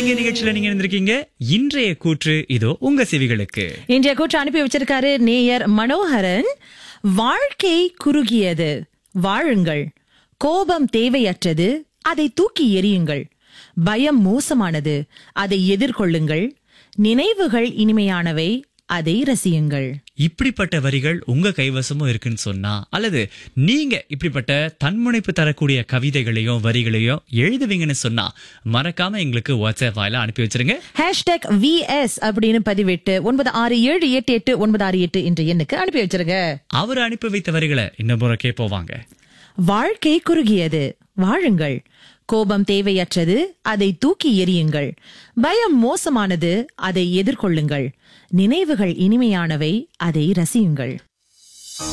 நீங்க நிகழ்ச்சியில நீங்க இருந்திருக்கீங்க இன்றைய கூற்று இதோ உங்க செவிகளுக்கு இன்றைய கூற்று அனுப்பி வச்சிருக்காரு நேயர் மனோகரன் வாழ்க்கை குறுகியது வாழுங்கள் கோபம் தேவையற்றது அதை தூக்கி எறியுங்கள் பயம் மோசமானது அதை எதிர்கொள்ளுங்கள் நினைவுகள் இனிமையானவை அதை ரசியுங்கள் இப்படிப்பட்ட வரிகள் உங்க கைவசமும் இருக்குன்னு சொன்னா அல்லது நீங்க இப்படிப்பட்ட தன்முனைப்பு தரக்கூடிய கவிதைகளையும் வரிகளையும் எழுதுவீங்கன்னு சொன்னா மறக்காம எங்களுக்கு வாட்ஸ்அப் வாயில அனுப்பி வச்சிருங்க ஹேஷ்டேக் விஎஸ் அப்படின்னு பதிவிட்டு ஒன்பது ஆறு ஏழு எட்டு எட்டு ஒன்பது ஆறு எட்டு என்ற எண்ணுக்கு அனுப்பி வச்சிருங்க அவர் அனுப்பி வைத்த வரிகளை இன்னும் முறை கேட்போவாங்க வாழ்க்கை குறுகியது வாழுங்கள் கோபம் தேவையற்றது அதை தூக்கி எறியுங்கள் பயம் மோசமானது அதை எதிர்கொள்ளுங்கள் நினைவுகள் இனிமையானவை அதை ரசியுங்கள்